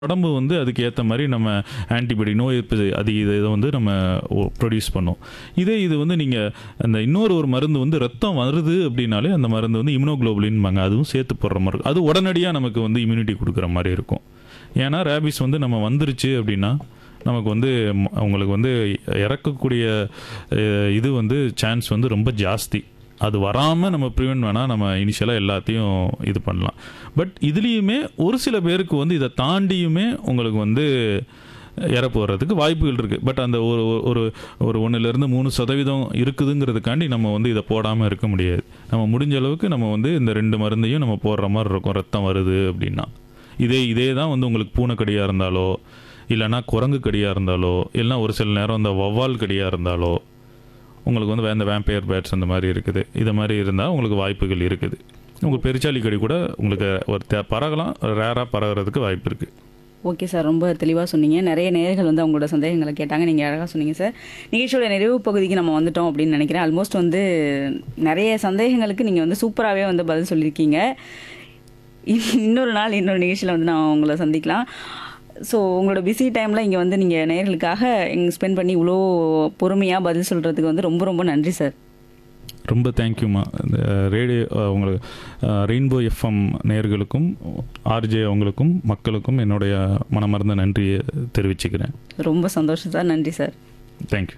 உடம்பு வந்து அதுக்கு ஏற்ற மாதிரி நம்ம ஆன்டிபாடி நோய் எதிர்ப்பு அது இதை இதை வந்து நம்ம ப்ரொடியூஸ் பண்ணும் இதே இது வந்து நீங்கள் அந்த இன்னொரு ஒரு மருந்து வந்து ரத்தம் வருது அப்படின்னாலே அந்த மருந்து வந்து இம்யூனோகுளோபுலின்பாங்க அதுவும் சேர்த்து போடுற மாதிரி இருக்கும் அது உடனடியாக நமக்கு வந்து இம்யூனிட்டி கொடுக்குற மாதிரி இருக்கும் ஏன்னா ரேபிஸ் வந்து நம்ம வந்துருச்சு அப்படின்னா நமக்கு வந்து ம- அவங்களுக்கு வந்து இறக்கக்கூடிய அஹ், இது வந்து சான்ஸ் வந்து ரொம்ப ஜாஸ்தி அது வராமல் நம்ம ப்ரிவென்ட் வேணால் நம்ம இனிஷியலாக எல்லாத்தையும் இது பண்ணலாம் பட் இதுலேயுமே ஒரு சில பேருக்கு வந்து இதை தாண்டியுமே உங்களுக்கு வந்து இறப்பு வர்றதுக்கு வாய்ப்புகள் இருக்குது பட் அந்த ஒரு ஒரு- ஒரு ஒரு ஒன்றுலேருந்து மூணு சதவீதம் இருக்குதுங்கிறதுக்காண்டி நம்ம வந்து இதை போடாமல் இருக்க முடியாது நம்ம முடிஞ்ச அளவுக்கு நம்ம வந்து இந்த ரெண்டு மருந்தையும் நம்ம போடுற மாதிரி இருக்கும் ரத்தம் வருது அப்படின்னா இதே இதே தான் வந்து உங்களுக்கு பூனைக்கடியாக இருந்தாலோ இல்லைன்னா குரங்கு கடியாக இருந்தாலோ இல்லைன்னா ஒரு சில நேரம் இந்த வவ்வால் கடியாக இருந்தாலோ உங்களுக்கு வந்து இந்த வேம்பயர் பேட்ஸ் அந்த மாதிரி இருக்குது இது மாதிரி இருந்தால் உங்களுக்கு வாய்ப்புகள் இருக்குது உங்களுக்கு பெருச்சாளி கடி கூட உங்களுக்கு ஒரு தே- பரகலாம் ரேராக பரகிறதுக்கு வாய்ப்பு இருக்குது ஓகே சார் ரொம்ப தெளிவாக சொன்னீங்க நிறைய நேயர்கள் வந்து அவங்களோட சந்தேகங்களை கேட்டாங்க நீங்கள் அழகாக சொன்னீங்க சார் நிகழ்ச்சியோட நிறைவு பகுதிக்கு நம்ம வந்துட்டோம் அப்படின்னு நினைக்கிறேன் ஆல்மோஸ்ட் வந்து நிறைய சந்தேகங்களுக்கு நீங்கள் வந்து சூப்பராகவே வந்து பதில் சொல்லியிருக்கீங்க இன்- இன்னொரு நாள் இன்னொரு நிகழ்ச்சியில் வந்து நான் உங்களை சந்திக்கலாம் ஸோ உங்களோட பிஸி டைமில் இங்கே வந்து நீங்கள் நேயர்களுக்காக எங்க ஸ்பெண்ட் பண்ணி இவ்வளோ பொறுமையாக பதில் சொல்கிறதுக்கு வந்து ரொம்ப ரொம்ப நன்றி சார் ரொம்ப தேங்க்யூம்மா இந்த ரேடியோ உங்களுக்கு ரெயின்போ எஃப்எம் நேயர்களுக்கும் ஆர்ஜே அவங்களுக்கும் மக்களுக்கும் என்னுடைய மனமார்ந்த நன்றியை தெரிவிச்சுக்கிறேன் ரொம்ப சந்தோஷம் சார் நன்றி சார் தேங்க்யூ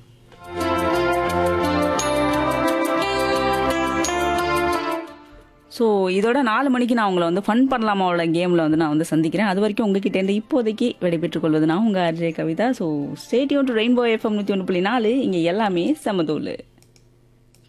ஸோ இதோட நாலு மணிக்கு நான் உங்களை வந்து ஃபன் பண்ணலாமாவோட கேமில் வந்து நான் வந்து சந்திக்கிறேன் அது வரைக்கும் உங்ககிட்டேருந்து இப்போதைக்கு விடைபெற்றுக் கொள்வது நான் உங்கள் Ajay Kavitha so stay tuned to Rainbow FM நூற்றி ஒன்று புள்ளி நாலு இங்கே எல்லாமே சமதூள்